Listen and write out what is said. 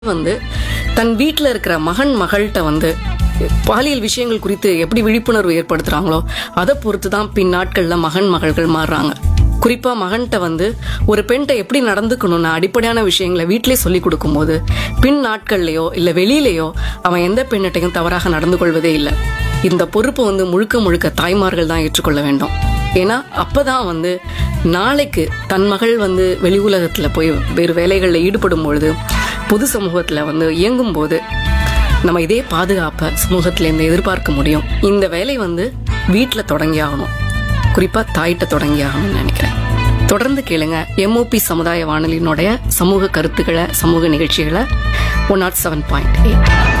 வந்து தன் வீட்டில் இருக்கிற மகன் மகள்கிட்ட வந்து பாலியல் விஷயங்கள் குறித்து எப்படி விழிப்புணர்வு ஏற்படுத்துறாங்களோ அதை பொறுத்து தான் பின் நாட்கள்ல மகன் மகள்கள் மாறுறாங்க குறிப்பா மகன்கிட்ட வந்து ஒரு பெண்கிட்ட எப்படி நடந்துக்கணும்னு அடிப்படையான விஷயங்களை வீட்டிலே சொல்லி கொடுக்கும்போது பின் நாட்கள்லயோ இல்ல வெளியிலயோ அவன் எந்த பெண்ணிட்டையும் தவறாக நடந்து கொள்வதே இல்லை இந்த பொறுப்பு வந்து முழுக்க முழுக்க தாய்மார்கள் தான் ஏற்றுக்கொள்ள வேண்டும் ஏன்னா அப்பதான் வந்து நாளைக்கு தன் மகள் வந்து வெளி உலகத்துல போய் வேறு வேலைகளில் ஈடுபடும் பொழுது பொது சமூகத்துல வந்து இயங்கும் போது நம்ம இதே பாதுகாப்பை சமூகத்திலேருந்து எதிர்பார்க்க முடியும் இந்த வேலை வந்து வீட்டில் தொடங்கி ஆகணும் குறிப்பா தாயிட்ட தொடங்கி ஆகணும்னு நினைக்கிறேன் தொடர்ந்து கேளுங்க எம்ஓபி சமுதாய வானொலியினுடைய சமூக கருத்துக்களை சமூக நிகழ்ச்சிகளை one nought seven point eight